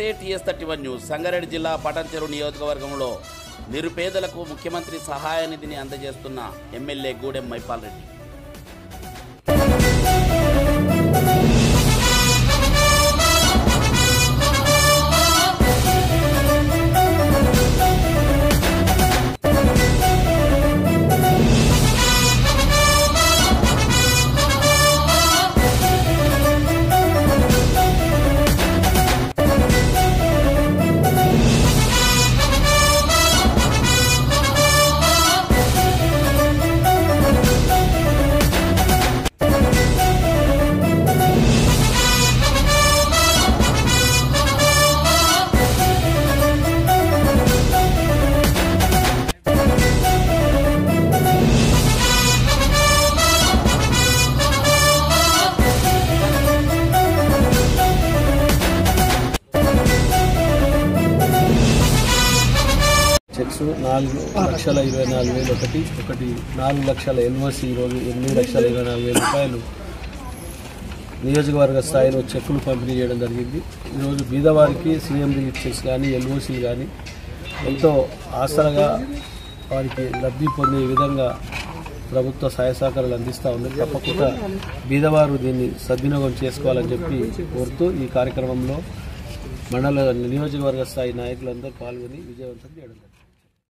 నమస్తే TS thirty one news Sangareddy జిల్లా పటాన్చెరు నియోజకవర్గంలో నిరుపేదలకు ముఖ్యమంత్రి సహాయ నిధిని అందజేస్తున్న ఎమ్మెల్యే గూడెం మైపాల్ రెడ్డి చెక్స్ నాలుగు లక్షల ఇరవై నాలుగు వేలు ఒకటి ఒకటి నాలుగు లక్షల ఎన్ఓసి ఈరోజు ఎనిమిది లక్షల ఇరవై నాలుగు వేల రూపాయలు నియోజకవర్గ స్థాయిలో చెక్కులు పంపిణీ చేయడం జరిగింది ఈరోజు బీదవారికి సీఎం రిలీఫ్ చెక్స్ కానీ ఎల్ఓసీలు కానీ ఎంతో ఆసరగా వారికి లబ్ధి పొందే విధంగా ప్రభుత్వ సహాయ సహకారాలు అందిస్తూ ఉంది తప్పకుండా బీదవారు దీన్ని సద్వినియోగం చేసుకోవాలని చెప్పి కోరుతూ ఈ కార్యక్రమంలో మండల నియోజకవర్గ స్థాయి నాయకులందరూ పాల్గొని విజయవంతం చేయడం జరిగింది